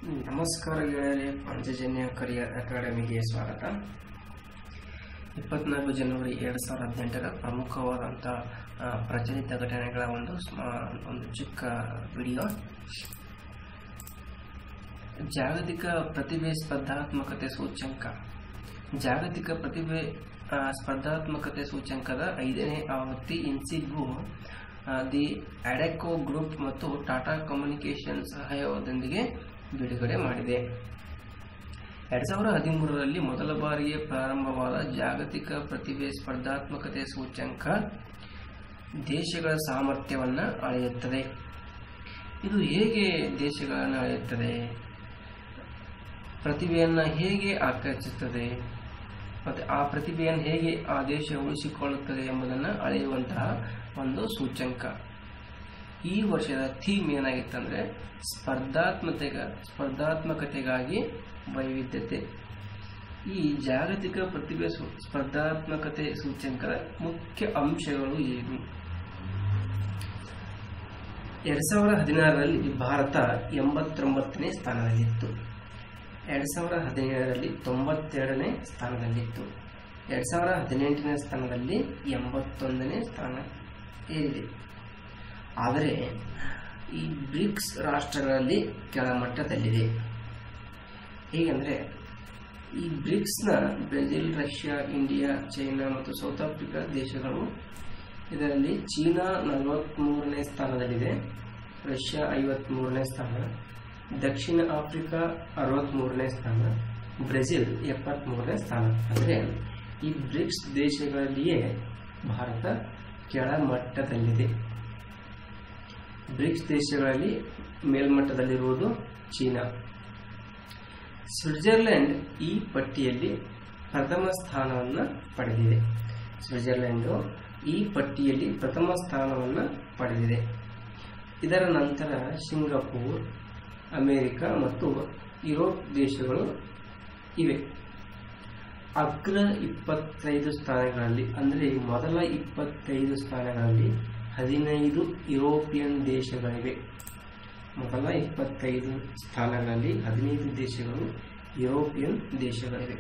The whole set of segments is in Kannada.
ನಮಸ್ಕಾರ ಗೆಳೆಯರೇ ಪಾಂಚಜನ್ಯ ಕರಿಯರ್ ಅಕಾಡೆಮಿಗೆ ಸ್ವಾಗತ ಇಪ್ಪತ್ನಾಲ್ಕು ಜನವರಿ ಎರಡು ಸಾವಿರದ ಹದಿನೆಂಟರ ಪ್ರಮುಖವಾದಂಥ ಆ, ಪ್ರಚಲಿತ ಘಟನೆಗಳ ಒಂದು ಸ್ಮ- ಒಂದು ಚಿಕ್ಕ ವಿಡಿಯೋ ಜಾಗತಿಕ ಪ್ರತಿಭೆ ಸ್ಪರ್ಧಾತ್ಮಕತೆ ಸೂಚ್ಯಂಕ ಜಾಗತಿಕ ಪ್ರತಿಭೆ ಆ, ಸ್ಪರ್ಧಾತ್ಮಕತೆ ಸೂಚ್ಯಂಕದ ಐದನೇ ಆವೃತ್ತಿ ಇನ್ಸಿಗ್ಗು ದಿ ಅಡೆಕೋ ಗ್ರೂಪ್ ಮತ್ತು ಟಾಟಾ ಕಮ್ಯುನಿಕೇಷನ್ ಸಹಯೋಗದೊಂದಿಗೆ ಬಿಡುಗಡೆ ಮಾಡಿದೆ ಎರಡ್ ಸಾವಿರದ ಹದಿಮೂರರಲ್ಲಿ ಮೊದಲ ಬಾರಿಗೆ ಪ್ರಾರಂಭವಾದ ಜಾಗತಿಕ ಪ್ರತಿಭೆ ಸ್ಪರ್ಧಾತ್ಮಕತೆ ಸೂಚ್ಯಂಕ ದೇಶಗಳ ಸಾಮರ್ಥ್ಯವನ್ನು ಅಳೆಯುತ್ತದೆ ಇದು ಹೇಗೆ ದೇಶಗಳನ್ನು ಅಳೆಯುತ್ತದೆ ಪ್ರತಿಭೆಯನ್ನು ಹೇಗೆ ಆಕರ್ಷಿಸುತ್ತದೆ ಮತ್ತು ಆ ಪ್ರತಿಭೆಯನ್ನು ಹೇಗೆ ಆ ದೇಶ ಉಳಿಸಿಕೊಳ್ಳುತ್ತದೆ ಎಂಬುದನ್ನು ಅಳೆಯುವಂತಹ ಒಂದು ಸೂಚ್ಯಂಕ ಈ ವರ್ಷದ ಥೀಮ್ ಏನಾಗಿತ್ತಂದ್ರೆ ಸ್ಪರ್ಧಾತ್ಮತೆಗ ಸ್ಪರ್ಧಾತ್ಮಕತೆಗಾಗಿ ವೈವಿಧ್ಯತೆ ಈ ಜಾಗತಿಕ ಪ್ರತಿಭೆ ಸು- ಸ್ಪರ್ಧಾತ್ಮಕತೆ ಸೂಚ್ಯಂಕದ ಮುಖ್ಯ ಅಂಶಗಳು ಏನು ಎರಡ್ ಸಾವಿರದ ಹದಿನಾರರಲ್ಲಿ ಭಾರತ ಎಂಬತ್ತೊಂಬತ್ತನೇ ಸ್ಥಾನದಲ್ಲಿತ್ತು ಎರಡ್ ಸಾವಿರದ ಹದಿನೇಳರಲ್ಲಿ ತೊಂಬತ್ತೆರಡನೇ ಸ್ಥಾನದಲ್ಲಿತ್ತು ಎರಡ್ ಸಾವಿರದ ಹದಿನೆಂಟನೇ ಸ್ಥಾನದಲ್ಲಿ ಎಂಬತ್ತೊಂದನೇ ಸ್ಥಾನ ಏರಿದೆ ಆದರೆ ಈ ಬ್ರಿಕ್ಸ್ ರಾಷ್ಟ್ರಗಳಲ್ಲಿ ಕೆಳಮಟ್ಟದಲ್ಲಿದೆ ಹೇಗೆಂದರೆ ಈ ಬ್ರಿಕ್ಸ್ನ ಬ್ರೆಜಿಲ್ ರಷ್ಯಾ ಇಂಡಿಯಾ ಚೈನಾ ಮತ್ತು ಸೌತ್ ಆಫ್ರಿಕಾ ದೇಶಗಳು ಇದರಲ್ಲಿ ಚೀನಾ ನಲವತ್ತ್ಮೂರನೇ ಸ್ಥಾನದಲ್ಲಿದೆ ರಷ್ಯಾ ಐವತ್ತ್ಮೂರನೇ ಸ್ಥಾನ ದಕ್ಷಿಣ ಆಫ್ರಿಕಾ ಅರವತ್ತ್ಮೂರನೇ ಸ್ಥಾನ ಬ್ರೆಜಿಲ್ ಎಪ್ಪತ್ತ್ಮೂರನೇ ಸ್ಥಾನ ಅಂದರೆ ಈ ಬ್ರಿಕ್ಸ್ ದೇಶಗಳಲ್ಲಿಯೇ ಭಾರತ ಕೆಳಮಟ್ಟದಲ್ಲಿದೆ ಬ್ರಿಕ್ಸ್ ದೇಶಗಳಲ್ಲಿ ಮೇಲ್ಮಟ್ಟದಲ್ಲಿರುವುದು ಚೀನಾ ಸ್ವಿಟ್ಜರ್ಲೆಂಡ್ ಈ ಪಟ್ಟಿಯಲ್ಲಿ ಪ್ರಥಮ ಸ್ಥಾನವನ್ನು ಪಡೆದಿದೆ ಸ್ವಿಟ್ಜರ್ಲೆಂಡು ಈ ಪಟ್ಟಿಯಲ್ಲಿ ಪ್ರಥಮ ಸ್ಥಾನವನ್ನು ಪಡೆದಿದೆ ಇದರ ನಂತರ ಸಿಂಗಪೂರ್ ಅಮೆರಿಕ ಮತ್ತು ಯುರೋಪ್ ದೇಶಗಳು ಇವೆ ಅಗ್ರ ಇಪ್ಪತ್ತೈದು ಸ್ಥಾನಗಳಲ್ಲಿ ಅಂದರೆ ಮೊದಲ ಇಪ್ಪತ್ತೈದು ಸ್ಥಾನಗಳಲ್ಲಿ ಹದಿನೈದು ಯುರೋಪಿಯನ್ ದೇಶಗಳಿವೆ ಮೊದಲ ಇಪ್ಪತ್ತೈದು ಸ್ಥಾನಗಳಲ್ಲಿ ಹದಿನೈದು ದೇಶಗಳು ಯುರೋಪಿಯನ್ ದೇಶಗಳಿವೆ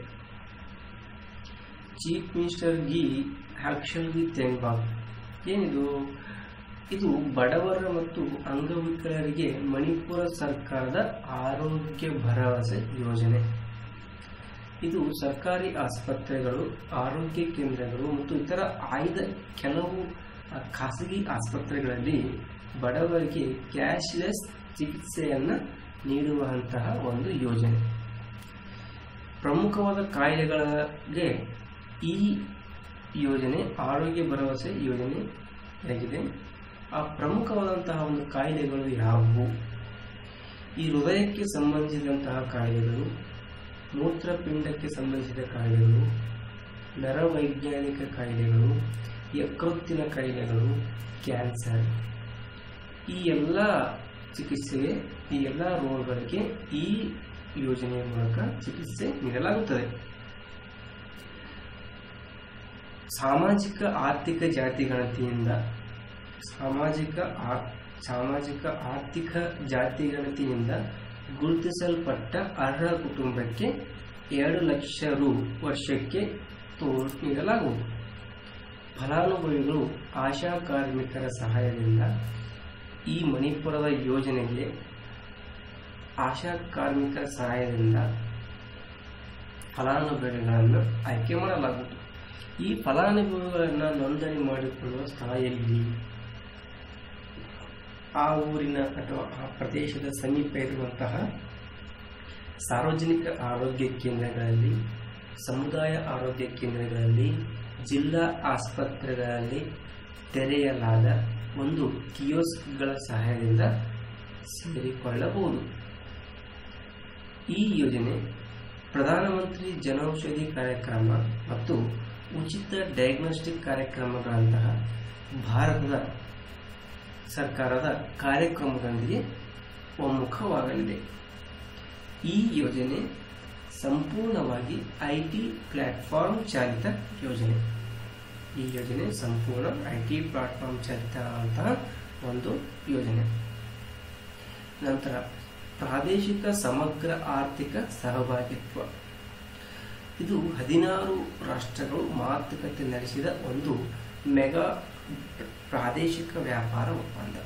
ಚೀಫ್ ಮಿನಿಸ್ಟರ್ ಗಿ ಆಕ್ಷನ್ ವಿ ತೆಂಗ್ಬಾಗ್ ಏನಿದು ಇದು ಬಡವರ ಮತ್ತು ಅಂಗವಿಕಲರಿಗೆ ಮಣಿಪುರ ಸರ್ಕಾರದ ಆರೋಗ್ಯ ಭರವಸೆ ಯೋಜನೆ ಇದು ಸರ್ಕಾರಿ ಆಸ್ಪತ್ರೆಗಳು ಆರೋಗ್ಯ ಕೇಂದ್ರಗಳು ಮತ್ತು ಇತರ ಆಯ್ದ ಕೆಲವು ಆ, ಖಾಸಗಿ ಆಸ್ಪತ್ರೆಗಳಲ್ಲಿ ಬಡವರಿಗೆ ಕ್ಯಾಶ್ಲೆಸ್ ಚಿಕಿತ್ಸೆಯನ್ನು ನೀಡುವಂತಹ ಒಂದು ಯೋಜನೆ ಪ್ರಮುಖವಾದ ಕಾಯಿಲೆಗಳಿಗೆ ಈ ಯೋಜನೆ ಆರೋಗ್ಯ ಭರವಸೆ ಯೋಜನೆಯಾಗಿದೆ ಆ ಪ್ರಮುಖವಾದಂತಹ ಒಂದು ಕಾಯಿಲೆಗಳು ಯಾವುವು ಈ ಹೃದಯಕ್ಕೆ ಸಂಬಂಧಿಸಿದಂತಹ ಕಾಯಿಲೆಗಳು ಮೂತ್ರಪಿಂಡಕ್ಕೆ ಸಂಬಂಧಿಸಿದ ಕಾಯಿಲೆಗಳು ನರವೈಜ್ಞಾನಿಕ ಕಾಯಿಲೆಗಳು ಯಕೃತ್ತಿನ ಕಾಯಿಲೆಗಳು ಕ್ಯಾನ್ಸರ್ ಈ ಎಲ್ಲ ಚಿಕಿತ್ಸೆಗೆ ಈ ಎಲ್ಲ ರೋಗಗಳಿಗೆ ಈ ಯೋಜನೆಯ ಮೂಲಕ ಚಿಕಿತ್ಸೆ ನೀಡಲಾಗುತ್ತದೆ ಸಾಮಾಜಿಕ ಆರ್ಥಿಕ ಜಾತಿ ಗಣತಿಯಿಂದ ಸಾಮಾಜಿಕ ಆ- ಸಾಮಾಜಿಕ ಆರ್ಥಿಕ ಜಾತಿ ಗಣತಿಯಿಂದ ಗುರುತಿಸಲ್ಪಟ್ಟ ಅರ್ಹ ಕುಟುಂಬಕ್ಕೆ ಎರಡು ಲಕ್ಷ ರು ವರ್ಷಕ್ಕೆ ತೋರು ನೀಡಲಾಗುವುದು ಫಲಾನುಭವಿಗಳು ಆಶಾ ಕಾರ್ಮಿಕರ ಸಹಾಯದಿಂದ ಈ ಮಣಿಪುರದ ಯೋಜನೆಗೆ ಆಶಾ ಕಾರ್ಮಿಕರ ಸಹಾಯದಿಂದ ಫಲಾನುಭವಿಗಳನ್ನು ಆಯ್ಕೆ ಮಾಡಲಾಗುವುದು ಈ ಫಲಾನುಭವಿಗಳನ್ನು ನೋಂದಣಿ ಮಾಡಿಕೊಳ್ಳುವ ಸ್ಥಳ ಎಲ್ಲಿ ಆ ಊರಿನ ಅಥವಾ ಆ ಪ್ರದೇಶದ ಸಮೀಪ ಇರುವಂತಹ ಸಾರ್ವಜನಿಕ ಆರೋಗ್ಯ ಕೇಂದ್ರಗಳಲ್ಲಿ ಸಮುದಾಯ ಆರೋಗ್ಯ ಕೇಂದ್ರಗಳಲ್ಲಿ ಜಿಲ್ಲಾ ಆಸ್ಪತ್ರೆಗಳಲ್ಲಿ ತೆರೆಯಲಾದ ಒಂದು ಕಿಯೋಸ್ಕ್ಗಳ ಸಹಾಯದಿಂದ ಸೇರಿಕೊಳ್ಳಬಹುದು ಈ ಯೋಜನೆ ಪ್ರಧಾನಮಂತ್ರಿ ಜನೌಷಧಿ ಕಾರ್ಯಕ್ರಮ ಮತ್ತು ಉಚಿತ ಡಯಾಗ್ನೋಸ್ಟಿಕ್ ಕಾರ್ಯಕ್ರಮಗಳಂತಹ ಭಾರತದ ಸರ್ಕಾರದ ಕಾರ್ಯಕ್ರಮದೊಂದಿಗೆ ಒಮ್ಮುಖವಾಗಲಿದೆ ಈ ಯೋಜನೆ ಸಂಪೂರ್ಣವಾಗಿ ಐ ಟಿ ಪ್ಲಾಟ್ಫಾರ್ಮ್ ಚಾಲಿತ ಯೋಜನೆ ಈ ಯೋಜನೆ ಸಂಪೂರ್ಣ ಐ ಟಿ ಪ್ಲಾಟ್ಫಾರ್ಮ್ ಚಾಲಿತ ಅಂತಹ ಒಂದು ಯೋಜನೆ ನಂತರ ಪ್ರಾದೇಶಿಕ ಸಮಗ್ರ ಆರ್ಥಿಕ ಸಹಭಾಗಿತ್ವ ಇದು ಹದಿನಾರು ರಾಷ್ಟ್ರಗಳು ಮಾತುಕತೆ ನಡೆಸಿದ ಒಂದು ಮೆಗಾ ಪ್ರಾದೇಶಿಕ ವ್ಯಾಪಾರ ಒಪ್ಪಂದ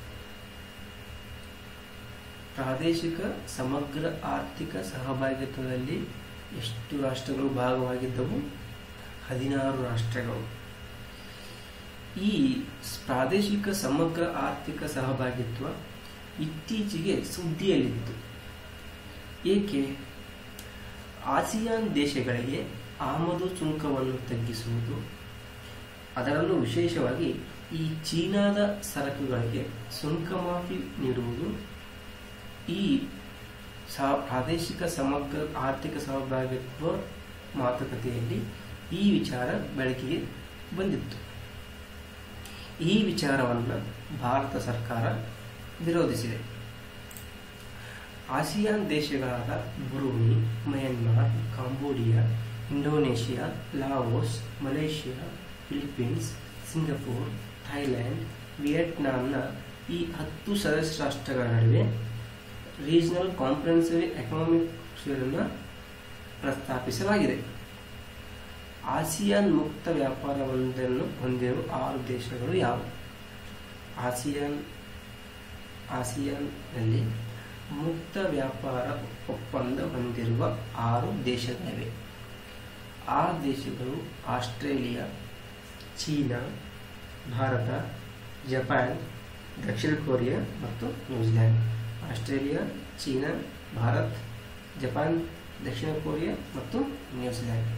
ಪ್ರಾದೇಶಿಕ ಸಮಗ್ರ ಆರ್ಥಿಕ ಸಹಭಾಗಿತ್ವದಲ್ಲಿ ಎಷ್ಟು ರಾಷ್ಟ್ರಗಳು ಭಾಗವಾಗಿದ್ದವು ಹದಿನಾರು ರಾಷ್ಟ್ರಗಳು ಈ ಪ್ರಾದೇಶಿಕ ಸಮಗ್ರ ಆರ್ಥಿಕ ಸಹಭಾಗಿತ್ವ ಇತ್ತೀಚೆಗೆ ಸುದ್ದಿಯಲ್ಲಿತ್ತು ಏಕೆ ಆಸಿಯಾನ್ ದೇಶಗಳಿಗೆ ಆಮದು ಸುಂಕವನ್ನು ತಗ್ಗಿಸುವುದು ಅದರಲ್ಲೂ ವಿಶೇಷವಾಗಿ ಈ ಚೀನಾದ ಸರಕುಗಳಿಗೆ ಸುಂಕ ಮಾಫಿ ನೀಡುವುದು ಈ ಸಹ ಪ್ರಾದೇಶಿಕ ಸಮಗ್ರ ಆರ್ಥಿಕ ಸಹಭಾಗಿತ್ವ ಮಾತುಕತೆಯಲ್ಲಿ ಈ ವಿಚಾರ ಬೆಳಕಿಗೆ ಬಂದಿತ್ತು ಈ ವಿಚಾರವನ್ನು ಭಾರತ ಸರ್ಕಾರ ವಿರೋಧಿಸಿದೆ ಆಸಿಯಾನ್ ದೇಶಗಳಾದ Brunei Myanmar Cambodia Indonesia Laos Malaysia Philippines Singapore Thailand ವಿಯೆಟ್ನಾಂನ ಈ ಹತ್ತು ಸದಸ್ಯ ರಾಷ್ಟ್ರಗಳ ನಡುವೆ ರೀಜನಲ್ ಕಾಂಪ್ರಹೆನ್ಸಿವ್ ಎಕನಾಮಿಕ್ ಶೇರನ್ನು ಪ್ರಸ್ತಾಪಿಸಲಾಗಿದೆ ಆಸಿಯಾನ್ ಮುಕ್ತ ವ್ಯಾಪಾರವೊಂದನ್ನು ಹೊಂದಿರುವ ಆರು ದೇಶಗಳು ಯಾವುವು ಆಸಿಯಾನ್ ಆಸಿಯಾನ್ನಲ್ಲಿ ಮುಕ್ತ ವ್ಯಾಪಾರ ಒಪ್ಪಂದ ಹೊಂದಿರುವ ಆರು ದೇಶಗಳಿವೆ ಆ ದೇಶಗಳು ಆಸ್ಟ್ರೇಲಿಯಾ ಚೀನಾ ಭಾರತ ಜಪಾನ್ ದಕ್ಷಿಣ ಕೊರಿಯಾ ಮತ್ತು New Zealand Australia China Bharat Japan ದಕ್ಷಿಣ ಕೊರಿಯಾ ಮತ್ತು ನ್ಯೂಜಿಲ್ಯಾಂಡ್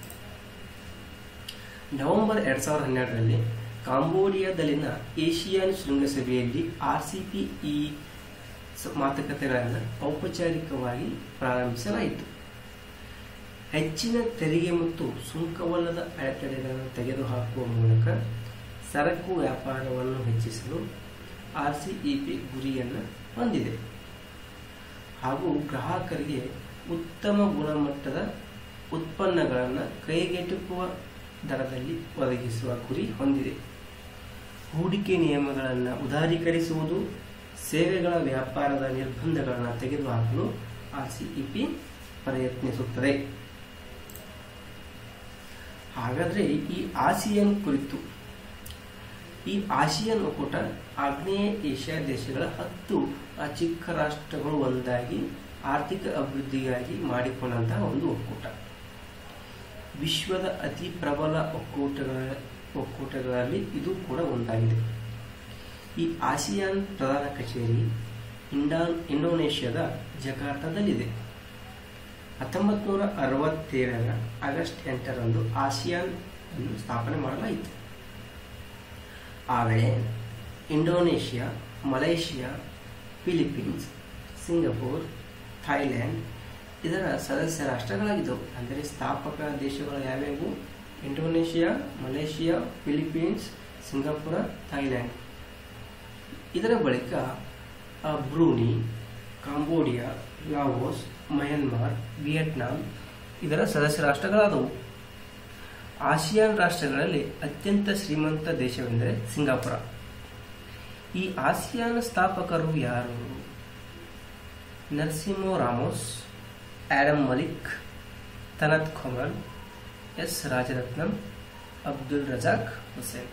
ನವೆಂಬರ್ ಎರಡ್ ಸಾವಿರದ ಹನ್ನೆರಡರಲ್ಲಿ ಕಾಂಬೋಡಿಯಾದಲ್ಲಿನ ಏಷಿಯಾನ್ ಶೃಂಗಸಭೆಯಲ್ಲಿ ಆರ್ಸಿಪಿ ಈ ಮಾತುಕತೆಗಳನ್ನು ಔಪಚಾರಿಕವಾಗಿ ಪ್ರಾರಂಭಿಸಲಾಯಿತು ಹೆಚ್ಚಿನ ತೆರಿಗೆ ಮತ್ತು ಸುಂಕವಲ್ಲದ ಅಡೆತಡೆಗಳನ್ನು ತೆಗೆದುಹಾಕುವ ಮೂಲಕ ಸರಕು ವ್ಯಾಪಾರವನ್ನು ಹೆಚ್ಚಿಸಲು ಆರ್ಸಿಇಪಿ ಗುರಿಯನ್ನು ಹೊಂದಿದೆ ಹಾಗೂ ಗ್ರಾಹಕರಿಗೆ ಉತ್ತಮ ಗುಣಮಟ್ಟದ ಉತ್ಪನ್ನಗಳನ್ನು ಕೈಗೆಟುಕುವ ದರದಲ್ಲಿ ಒದಗಿಸುವ ಗುರಿ ಹೊಂದಿದೆ ಹೂಡಿಕೆ ನಿಯಮಗಳನ್ನು ಉದಾರೀಕರಿಸುವುದು ಸೇವೆಗಳ ವ್ಯಾಪಾರದ ನಿರ್ಬಂಧಗಳನ್ನು ತೆಗೆದುಹಾಕಲು ಆರ್ಸಿಇಪಿ ಪ್ರಯತ್ನಿಸುತ್ತದೆ ಹಾಗಾದರೆ ಈ ಆಸಿಯನ್ ಕುರಿತು ಈ ಆಸಿಯನ್ ಒಕ್ಕೂಟ ಆಗ್ನೇಯ ಏಷ್ಯಾ ದೇಶಗಳ ಹತ್ತು ಆ ಚಿಕ್ಕ ರಾಷ್ಟ್ರಗಳು ಒಂದಾಗಿ ಆರ್ಥಿಕ ಅಭಿವೃದ್ಧಿಗಾಗಿ ಮಾಡಿಕೊಂಡಂತಹ ಒಂದು ಒಕ್ಕೂಟ ವಿಶ್ವದ ಅತಿ ಪ್ರಬಲ ಒಕ್ಕೂಟಗಳ ಒಕ್ಕೂಟಗಳಲ್ಲಿ ಇದು ಕೂಡ ಒಂದಾಗಿದೆ ಈ ಆಸಿಯಾನ್ ಪ್ರಧಾನ ಕಚೇರಿ ಇಂಡಾ ಇಂಡೋನೇಷ್ಯಾದ ಜಕಾರ್ತಾದಲ್ಲಿದೆ ಹತ್ತೊಂಬತ್ತು ನೂರ ಅರವತ್ತೇಳರ ಆಗಸ್ಟ್ ಎಂಟರಂದು ಆಸಿಯಾನ್ ಅನ್ನು ಸ್ಥಾಪನೆ ಮಾಡಲಾಯಿತು ಆ ವೇಳೆ Indonesia Malaysia Philippines Singapore Thailand ಇದರ ಸದಸ್ಯ ರಾಷ್ಟ್ರಗಳಾಗಿದ್ದವು ಅಂದರೆ ಸ್ಥಾಪಕ ದೇಶಗಳು ಯಾವ್ಯಾವು Indonesia Malaysia Philippines Singapore Thailand ಇದರ ಬಳಿಕ Brunei Cambodia Laos Myanmar Vietnam ಇದರ ಸದಸ್ಯ ರಾಷ್ಟ್ರಗಳಾದವು ಆಸಿಯಾನ್ ರಾಷ್ಟ್ರಗಳಲ್ಲಿ ಅತ್ಯಂತ ಶ್ರೀಮಂತ ದೇಶವೆಂದರೆ ಸಿಂಗಾಪುರ ಈ ಆಸಿಯಾನ್ ಸ್ಥಾಪಕರು ಯಾರು Narciso Ramos Adam Malik Thanat Khoman S Rajaratnam Abdul Razak Hussein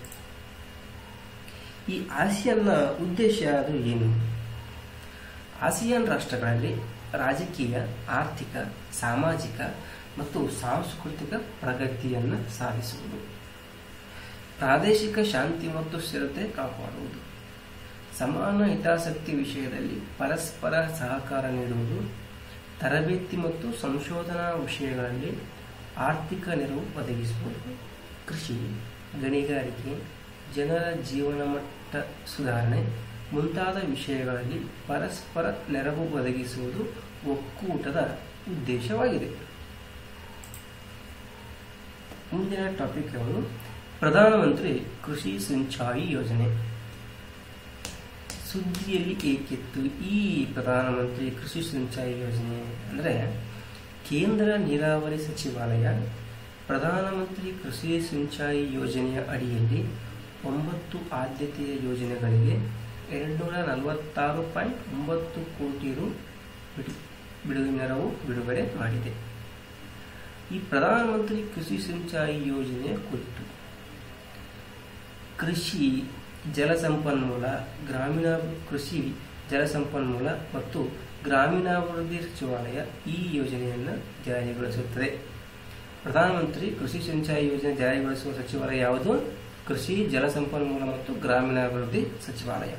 ಈ ಆಸಿಯಾನ್ನ ಉದ್ದೇಶ ಅದು ಏನು ಆಸಿಯಾನ್ ರಾಷ್ಟ್ರಗಳಲ್ಲಿ ರಾಜಕೀಯ ಆರ್ಥಿಕ ಸಾಮಾಜಿಕ ಮತ್ತು ಸಾಂಸ್ಕೃತಿಕ ಪ್ರಗತಿಯನ್ನು ಸಾಧಿಸುವುದು ಪ್ರಾದೇಶಿಕ ಶಾಂತಿ ಮತ್ತು ಸ್ಥಿರತೆ ಕಾಪಾಡುವುದು ಸಮಾನ ಹಿತಾಸಕ್ತಿ ವಿಷಯದಲ್ಲಿ ಪರಸ್ಪರ ಸಹಕಾರ ನೀಡುವುದು ತರಬೇತಿ ಮತ್ತು ಸಂಶೋಧನಾ ವಿಷಯಗಳಲ್ಲಿ ಆರ್ಥಿಕ ನೆರವು ಒದಗಿಸುವುದು ಕೃಷಿ ಗಣಿಗಾರಿಕೆ ಜನರ ಜೀವನ ಮಟ್ಟ ಸುಧಾರಣೆ ಮುಂತಾದ ವಿಷಯಗಳಲ್ಲಿ ಪರಸ್ಪರ ನೆರವು ಒದಗಿಸುವುದು ಒಕ್ಕೂಟದ ಉದ್ದೇಶವಾಗಿದೆ ಮುಂದಿನ ಟಾಪಿಕ್ ಯಾವುದು ಪ್ರಧಾನಮಂತ್ರಿ ಕೃಷಿ ಸಿಂಚಾಯಿ ಯೋಜನೆ ಸುದ್ದಿಯಲ್ಲಿ ಏಕಿತ್ತು ಈ ಪ್ರಧಾನಮಂತ್ರಿ ಕೃಷಿ ಸಿಂಚಾಯಿ ಯೋಜನೆ ಅಂದರೆ ಕೇಂದ್ರ ನೀರಾವರಿ ಸಚಿವಾಲಯ ಪ್ರಧಾನಮಂತ್ರಿ ಕೃಷಿ ಸಿಂಚಾಯಿ ಯೋಜನೆಯ ಅಡಿಯಲ್ಲಿ ಒಂಬತ್ತು ಆದ್ಯತೆಯ ಯೋಜನೆಗಳಿಗೆ ಎರಡುನೂರ ನಲವತ್ತಾರು ಪಾಯಿಂಟ್ ಒಂಬತ್ತು ಕೋಟಿ ರು ಬಿಡು ಬಿಡುಗಡೆ ನೆರವು ಬಿಡುಗಡೆ ಮಾಡಿದೆ ಈ ಪ್ರಧಾನಮಂತ್ರಿ ಕೃಷಿ ಸಿಂಚಾಯಿ ಯೋಜನೆಯ ಕುರಿತು ಕೃಷಿ ಜಲಸಂಪನ್ಮೂಲ ಗ್ರಾಮೀಣ ಕೃಷಿ ಜಲಸಂಪನ್ಮೂಲ ಮತ್ತು ಗ್ರಾಮೀಣಾಭಿವೃದ್ಧಿ ಸಚಿವಾಲಯ ಈ ಯೋಜನೆಯನ್ನು ಜಾರಿಗೊಳಿಸುತ್ತದೆ ಪ್ರಧಾನಮಂತ್ರಿ ಕೃಷಿ ಸಿಂಚಾಯಿ ಯೋಜನೆ ಜಾರಿಗೊಳಿಸುವ ಸಚಿವಾಲಯ ಯಾವುದು ಕೃಷಿ ಜಲಸಂಪನ್ಮೂಲ ಮತ್ತು ಗ್ರಾಮೀಣಾಭಿವೃದ್ಧಿ ಸಚಿವಾಲಯ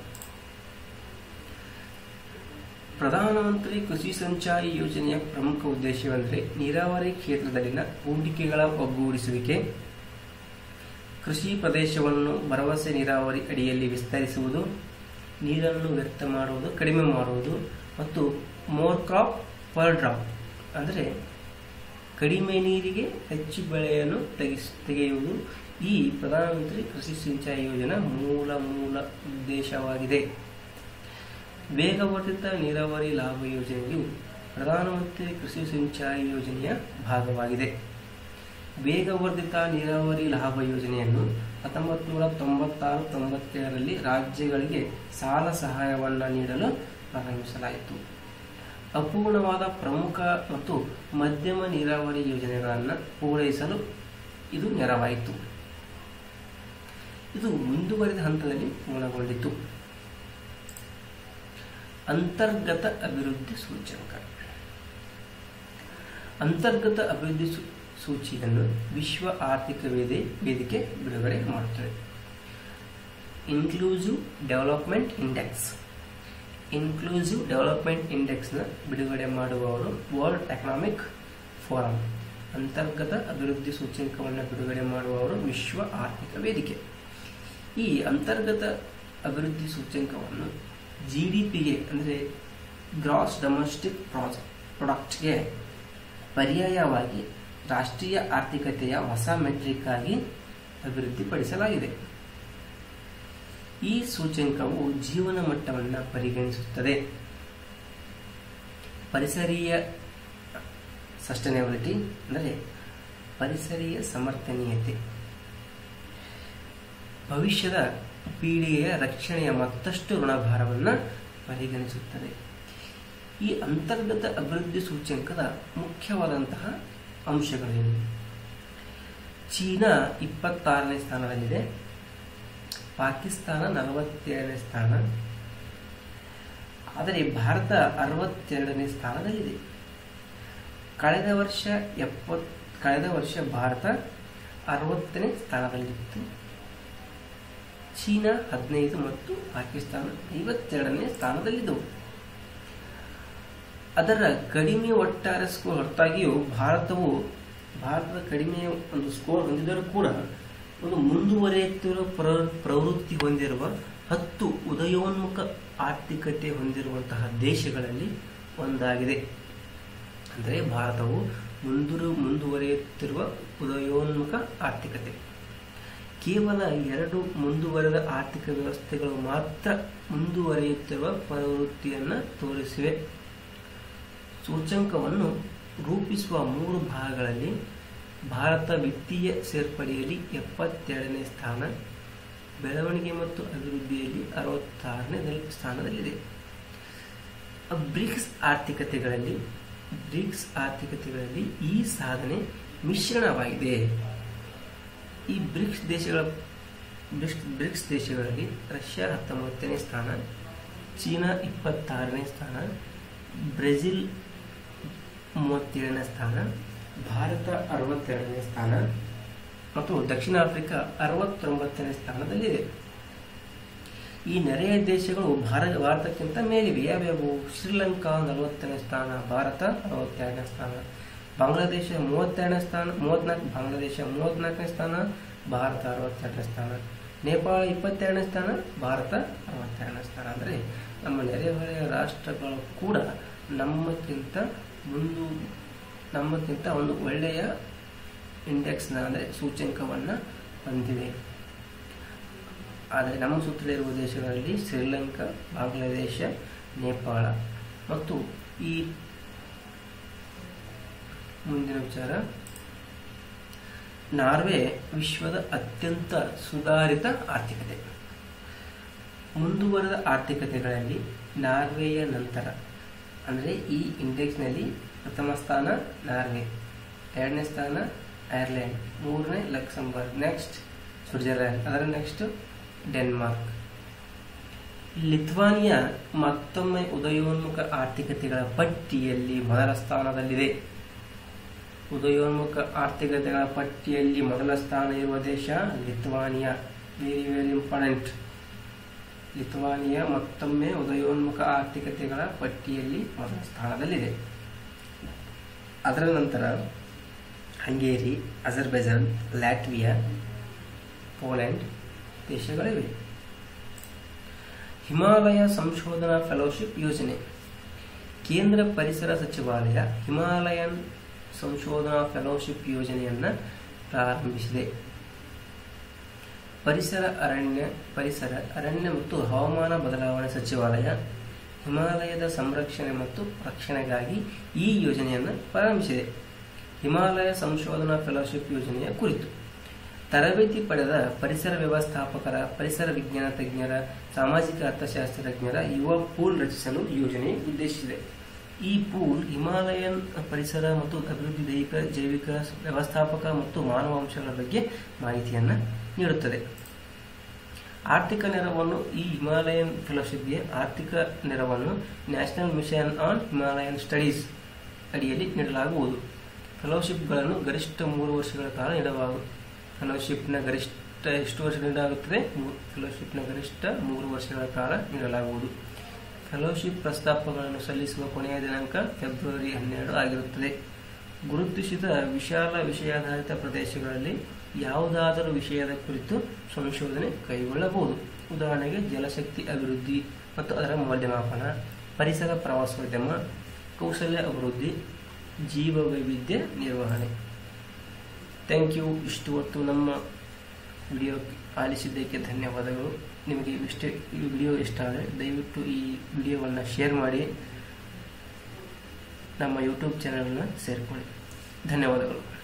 ಪ್ರಧಾನಮಂತ್ರಿ ಕೃಷಿ ಸಿಂಚಾಯಿ ಯೋಜನೆಯ ಪ್ರಮುಖ ಉದ್ದೇಶವೆಂದರೆ ನೀರಾವರಿ ಕ್ಷೇತ್ರದಲ್ಲಿನ ಹೂಡಿಕೆಗಳ ಒಗ್ಗೂಡಿಸುವಿಕೆ ಕೃಷಿ ಪ್ರದೇಶವನ್ನು ಭರವಸೆ ನೀರಾವರಿ ಅಡಿಯಲ್ಲಿ ವಿಸ್ತರಿಸುವುದು ನೀರನ್ನು ವ್ಯರ್ಥ ಮಾಡುವುದು ಕಡಿಮೆ ಮಾಡುವುದು ಮತ್ತು ಮೋರ್ ಕ್ರಾಪ್ ಪರ್ ಡ್ರಾಪ್ ಅಂದರೆ ಕಡಿಮೆ ನೀರಿಗೆ ಹೆಚ್ಚು ಬೆಳೆಯನ್ನು ತೆಗೆಸ್ ತೆಗೆಯುವುದು ಈ ಪ್ರಧಾನಮಂತ್ರಿ ಕೃಷಿ ಸಿಂಚಾಯಿ ಯೋಜನಾ ಮೂಲ ಮೂಲ ಉದ್ದೇಶವಾಗಿದೆ ವೇಗವರ್ಧಿತ ನೀರಾವರಿ ಲಾಭ ಯೋಜನೆಯು ಪ್ರಧಾನಮಂತ್ರಿ ಕೃಷಿ ಸಿಂಚಾಯಿ ಯೋಜನೆಯ ಭಾಗವಾಗಿದೆ ವೇಗವರ್ಧಿತ ನೀರಾವರಿ ಲಾಭ ಯೋಜನೆಯನ್ನು ಹತ್ತೊಂಬತ್ತು ನೂರ ತೊಂಬತ್ತಾರು ತೊಂಬತ್ತೇಳರಲ್ಲಿ ರಾಜ್ಯಗಳಿಗೆ ಸಾಲ ಸಹಾಯವನ್ನು ನೀಡಲು ಪ್ರಾರಂಭಿಸಲಾಯಿತು ಅಪೂರ್ಣವಾದ ಪ್ರಮುಖ ಮತ್ತು ಮಧ್ಯಮ ನೀರಾವರಿ ಯೋಜನೆಗಳನ್ನು ಪೂರೈಸಲು ಇದು ನೆರವಾಯಿತು ಇದು ಮುಂದುವರಿದ ಹಂತದಲ್ಲಿ ಪೂರ್ಣಗೊಂಡಿತು ಅಂತರ್ಗತ ಅಭಿವೃದ್ಧಿ ಸೂಚ್ಯಂಕ ಅಂತರ್ಗತ ಅಭಿವೃದ್ಧಿ ಸೂ- ಸೂಚಿಯನ್ನು ವಿಶ್ವ ಆರ್ಥಿಕ ವೇದಿ ವೇದಿಕೆ ಬಿಡುಗಡೆ ಮಾಡುತ್ತದೆ inclusive development index inclusive development ಇಂಡೆಕ್ಸ್ನ ಬಿಡುಗಡೆ ಮಾಡುವವರು ವರ್ಲ್ಡ್ ಎಕನಾಮಿಕ್ ಫೋರಂ ಅಂತರ್ಗತ ಅಭಿವೃದ್ಧಿ ಸೂಚ್ಯಂಕವನ್ನು ಬಿಡುಗಡೆ ಮಾಡುವವರು ವಿಶ್ವ ಆರ್ಥಿಕ ವೇದಿಕೆ ಈ ಅಂತರ್ಗತ ಅಭಿವೃದ್ಧಿ ಸೂಚ್ಯಂಕವನ್ನು ಜಿ ಡಿ ಪಿಗೆ ಅಂದರೆ ಗ್ರಾಸ್ ಡೊಮೆಸ್ಟಿಕ್ ಪ್ರಾಡಕ್ಟ್ಗೆ ಪರ್ಯಾಯವಾಗಿ ರಾಷ್ಟ್ರೀಯ ಆರ್ಥಿಕತೆಯ ಹೊಸ ಮೆಟ್ರಿಕ್ ಆಗಿ ಅಭಿವೃದ್ಧಿಪಡಿಸಲಾಗಿದೆ ಈ ಸೂಚ್ಯಂಕವು ಜೀವನ ಮಟ್ಟವನ್ನು ಪರಿಗಣಿಸುತ್ತದೆ ಪರಿಸರೀಯ ಸಸ್ಟೈನಬಿಲಿಟಿ ಅಂದರೆ ಪರಿಸರೀಯ ಸಮರ್ಥನೀಯತೆ ಭವಿಷ್ಯದ ಪೀಳಿಗೆಯ ರಕ್ಷಣೆಯ ಮತ್ತಷ್ಟು ಋಣಭಾರವನ್ನು ಪರಿಗಣಿಸುತ್ತದೆ ಈ ಅಂತರ್ಗತ ಅಭಿವೃದ್ಧಿ ಸೂಚ್ಯಂಕದ ಮುಖ್ಯವಾದಂತಹ ಅಂಶಗಳೇನು ಚೀನಾ ಇಪ್ಪತ್ತಾರನೇ ಸ್ಥಾನದಲ್ಲಿದೆ ಪಾಕಿಸ್ತಾನ ನಲವತ್ತೇಳನೇ ಸ್ಥಾನ ಆದರೆ ಭಾರತ ಅರವತ್ತೆರಡನೇ ಸ್ಥಾನದಲ್ಲಿದೆ ಕಳೆದ ವರ್ಷ ಎಪ್ಪತ್ ಕಳೆದ ವರ್ಷ ಭಾರತ ಅರವತ್ತನೇ ಸ್ಥಾನದಲ್ಲಿತ್ತು ಚೀನಾ ಹದಿನೈದು ಮತ್ತು ಪಾಕಿಸ್ತಾನ ಐವತ್ತೆರಡನೇ ಸ್ಥಾನದಲ್ಲಿದ್ದವು ಅದರ ಕಡಿಮೆ ಒಟ್ಟಾರೆ ಸ್ಕೋರ್ ಹೊರತಾಗಿಯೂ ಭಾರತವು ಭಾರತದ ಕಡಿಮೆ ಒಂದು ಸ್ಕೋರ್ ಹೊಂದಿದರೂ ಕೂಡ ಒಂದು ಮುಂದುವರಿಯುತ್ತಿರುವ ಪ್ರ- ಪ್ರವೃತ್ತಿ ಹೊಂದಿರುವ ಹತ್ತು ಉದಯೋನ್ಮುಖ ಆರ್ಥಿಕತೆ ಹೊಂದಿರುವಂತಹ ದೇಶಗಳಲ್ಲಿ ಒಂದಾಗಿದೆ ಅಂದರೆ ಭಾರತವು ಮುಂದುರು ಮುಂದುವರಿಯುತ್ತಿರುವ ಉದಯೋನ್ಮುಖ ಆರ್ಥಿಕತೆ ಕೇವಲ ಎರಡು ಮುಂದುವರೆದ ಆರ್ಥಿಕ ವ್ಯವಸ್ಥೆಗಳು ಮಾತ್ರ ಮುಂದುವರಿಯುತ್ತಿರುವ ಪ್ರವೃತ್ತಿಯನ್ನು ತೋರಿಸಿವೆ ಸೂಚ್ಯಂಕವನ್ನು ರೂಪಿಸುವ ಮೂರು ಭಾಗಗಳಲ್ಲಿ ಭಾರತ ವಿತ್ತೀಯ ಸೇರ್ಪಡೆಯಲ್ಲಿ ಎಪ್ಪತ್ತೆರಡನೇ ಸ್ಥಾನ ಬೆಳವಣಿಗೆ ಮತ್ತು ಅಭಿವೃದ್ಧಿಯಲ್ಲಿ ಅರವತ್ತಾರನೇ ಸ್ಥಾನದಲ್ಲಿದೆ ಬ್ರಿಕ್ಸ್ ಆರ್ಥಿಕತೆಗಳಲ್ಲಿ ಬ್ರಿಕ್ಸ್ ಆರ್ಥಿಕತೆಗಳಲ್ಲಿ ಈ ಸಾಧನೆ ಮಿಶ್ರಣವಾಗಿದೆ ಈ ಬ್ರಿಕ್ಸ್ ದೇಶಗಳ ಬ್ರಿಕ್ಸ್ ಬ್ರಿಕ್ಸ್ ದೇಶಗಳಲ್ಲಿ ರಷ್ಯಾ ಹತ್ತೊಂಬತ್ತನೇ ಸ್ಥಾನ ಚೀನಾ ಇಪ್ಪತ್ತಾರನೇ ಸ್ಥಾನ ಬ್ರೆಜಿಲ್ ಮೂವತ್ತೇಳನೇ ಸ್ಥಾನ ಭಾರತ ಅರವತ್ತೆರಡನೇ ಸ್ಥಾನ ಮತ್ತು ದಕ್ಷಿಣ ಆಫ್ರಿಕಾ ಅರವತ್ತೊಂಬತ್ತನೇ ಸ್ಥಾನದಲ್ಲಿದೆ ಈ ನೆರೆಯ ದೇಶಗಳು ಭಾರತ ಭಾರತಕ್ಕಿಂತ ಮೇಲಿವೆ ಯಾವ್ಯಾವು ಶ್ರೀಲಂಕಾ ನಲವತ್ತನೇ ಸ್ಥಾನ ಭಾರತ ಅರವತ್ತೆರಡನೇ ಸ್ಥಾನ ಬಾಂಗ್ಲಾದೇಶ ಮೂವತ್ತೆರಡನೇ ಸ್ಥಾನ ಮೂವತ್ನಾಲ್ಕು ಬಾಂಗ್ಲಾದೇಶ ಮೂವತ್ನಾಲ್ಕನೇ ಸ್ಥಾನ ಭಾರತ ಅರವತ್ತೆರಡನೇ ಸ್ಥಾನ ನೇಪಾಳ ಇಪ್ಪತ್ತೆರಡನೇ ಸ್ಥಾನ ಭಾರತ ಅರವತ್ತೆರಡನೇ ಸ್ಥಾನ ಅಂದರೆ ನಮ್ಮ ನೆರೆಹೊರೆಯ ರಾಷ್ಟ್ರಗಳು ಕೂಡ ನಮ್ಮಕ್ಕಿಂತ ಮುಂದು ನಮ್ಮಕ್ಕಿಂತ ಒಂದು ಒಳ್ಳೆಯ ಇಂಡೆಕ್ಸ್ನ ಅಂದರೆ ಸೂಚ್ಯಂಕವನ್ನು ಹೊಂದಿವೆ ಆದರೆ ನಮ್ಮ ಸುತ್ತಲಿರುವ ದೇಶಗಳಲ್ಲಿ ಶ್ರೀಲಂಕಾ ಬಾಂಗ್ಲಾದೇಶ ನೇಪಾಳ ಮತ್ತು ಈ ಮುಂದಿನ ವಿಚಾರ ನಾರ್ವೆ ವಿಶ್ವದ ಅತ್ಯಂತ ಸುಧಾರಿತ ಆರ್ಥಿಕತೆ ಮುಂದುವರೆದ ಆರ್ಥಿಕತೆಗಳಲ್ಲಿ ನಾರ್ವೆಯ ನಂತರ ಅಂದರೆ ಈ ಇಂಡೆಕ್ಸ್ನಲ್ಲಿ ಪ್ರಥಮ ಸ್ಥಾನ ನಾರ್ವೆ ಎರಡನೇ ಸ್ಥಾನ ಐರ್ಲೆಂಡ್ ಮೂರನೇ ಲಕ್ಸಂಬರ್ಗ್ ನೆಕ್ಸ್ಟ್ ಸ್ವಿಟ್ಜರ್ಲ್ಯಾಂಡ್ ಅದರ ನೆಕ್ಸ್ಟ್ ಡೆನ್ಮಾರ್ಕ್ ಲಿಥ್ವಾನಿಯಾ ಮತ್ತೊಮ್ಮೆ ಉದಯೋನ್ಮುಖ ಆರ್ಥಿಕತೆಗಳ ಪಟ್ಟಿಯಲ್ಲಿ ಮೊದಲ ಸ್ಥಾನದಲ್ಲಿದೆ ಉದಯೋನ್ಮುಖ ಆರ್ಥಿಕತೆಗಳ ಪಟ್ಟಿಯಲ್ಲಿ ಮೊದಲ ಸ್ಥಾನ ಇರುವ ದೇಶ Lithuania very very important Lithuania ಮತ್ತೊಮ್ಮೆ ಉದಯೋನ್ಮುಖ ಆರ್ಥಿಕತೆಗಳ ಪಟ್ಟಿಯಲ್ಲಿ ಮೊದಲ ಸ್ಥಾನದಲ್ಲಿದೆ ಅದರ ನಂತರ ಹಂಗೇರಿ ಅಜರ್ಬೈಜಾನ್ ಲ್ಯಾಟ್ವಿಯಾ ಪೋಲೆಂಡ್ ದೇಶಗಳಿವೆ ಹಿಮಾಲಯ ಸಂಶೋಧನಾ ಫೆಲೋಶಿಪ್ ಯೋಜನೆ ಕೇಂದ್ರ ಪರಿಸರ ಸಚಿವಾಲಯ ಹಿಮಾಲಯನ್ ಸಂಶೋಧನಾ ಫೆಲೋಶಿಪ್ ಯೋಜನೆಯನ್ನು ಪ್ರಾರಂಭಿಸಿದೆ ಪರಿಸರ ಅರಣ್ಯ ಪರಿಸರ ಅರಣ್ಯ ಮತ್ತು ಹವಾಮಾನ ಬದಲಾವಣೆ ಸಚಿವಾಲಯ ಹಿಮಾಲಯದ ಸಂರಕ್ಷಣೆ ಮತ್ತು ರಕ್ಷಣೆಗಾಗಿ ಈ ಯೋಜನೆಯನ್ನು ಪ್ರಾರಂಭಿಸಿದೆ ಹಿಮಾಲಯ ಸಂಶೋಧನಾ ಫೆಲೋಶಿಪ್ ಯೋಜನೆಯ ಕುರಿತು ತರಬೇತಿ ಪಡೆದ ಪರಿಸರ ವ್ಯವಸ್ಥಾಪಕರ ಪರಿಸರ ವಿಜ್ಞಾನ ತಜ್ಞರ ಸಾಮಾಜಿಕ ಅರ್ಥಶಾಸ್ತ್ರಜ್ಞರ ಯುವ ಪೂಲ್ ರಚಿಸಲು ಯೋಜನೆ ಉದ್ದೇಶಿಸಿದೆ ಈ ಪೂಲ್ ಹಿಮಾಲಯನ್ ಪರಿಸರ ಮತ್ತು ಅಭಿವೃದ್ಧಿ ದೈಹಿಕ ಜೈವಿಕ ವ್ಯವಸ್ಥಾಪಕ ಮತ್ತು ಮಾನವ ಅಂಶಗಳ ಬಗ್ಗೆ ಮಾಹಿತಿಯನ್ನು ನೀಡುತ್ತದೆ ಆರ್ಥಿಕ ನೆರವನ್ನು ಈ ಹಿಮಾಲಯನ್ ಫೆಲೋಶಿಪ್ಗೆ ಆರ್ಥಿಕ ನೆರವನ್ನು national mission on Himalayan studies ಅಡಿಯಲ್ಲಿ ನೀಡಲಾಗುವುದು ಫೆಲೋಶಿಪ್ಗಳನ್ನು ಗರಿಷ್ಠ ಮೂರು ವರ್ಷಗಳ ಕಾಲ ನೀಡಲಾಗುವುದು ಫೆಲೋಶಿಪ್ನ ಗರಿಷ್ಠ ಎಷ್ಟು ವರ್ಷ ನೀಡಲಾಗುತ್ತದೆ ಫೆಲೋಶಿಪ್ನ ಗರಿಷ್ಠ ಮೂರು ವರ್ಷಗಳ ಕಾಲ ನೀಡಲಾಗುವುದು ಫೆಲೋಶಿಪ್ ಪ್ರಸ್ತಾಪಗಳನ್ನು ಸಲ್ಲಿಸುವ ಕೊನೆಯ ದಿನಾಂಕ ಫೆಬ್ರವರಿ ಹನ್ನೆರಡು ಆಗಿರುತ್ತದೆ ಗುರುತಿಸಿದ ವಿಶಾಲ ವಿಷಯಾಧಾರಿತ ಪ್ರದೇಶಗಳಲ್ಲಿ ಯಾವುದಾದರೂ ವಿಷಯದ ಕುರಿತು ಸಂಶೋಧನೆ ಕೈಗೊಳ್ಳಬಹುದು ಉದಾಹರಣೆಗೆ ಜಲಶಕ್ತಿ ಅಭಿವೃದ್ಧಿ ಮತ್ತು ಅದರ ಮೌಲ್ಯಮಾಪನ ಪರಿಸರ ಪ್ರವಾಸೋದ್ಯಮ ಕೌಶಲ್ಯ ಅಭಿವೃದ್ಧಿ ಜೀವ ವೈವಿಧ್ಯ ನಿರ್ವಹಣೆ ಥ್ಯಾಂಕ್ ಯು ಇಷ್ಟು ಹೊತ್ತು ನಮ್ಮ ವಿಡಿಯೋ ಆಲಿಸಿದ್ದಕ್ಕೆ ಧನ್ಯವಾದಗಳು ನಿಮಗೆ ಇಷ್ಟೇ ಈ ವಿಡಿಯೋ ಇಷ್ಟ ಆದರೆ ದಯವಿಟ್ಟು ಈ ವಿಡಿಯೋವನ್ನು ಶೇರ್ ಮಾಡಿ ನಮ್ಮ ಯೂಟ್ಯೂಬ್ ಚಾನಲನ್ನು ಸೇರಿಕೊಳ್ಳಿ ಧನ್ಯವಾದಗಳು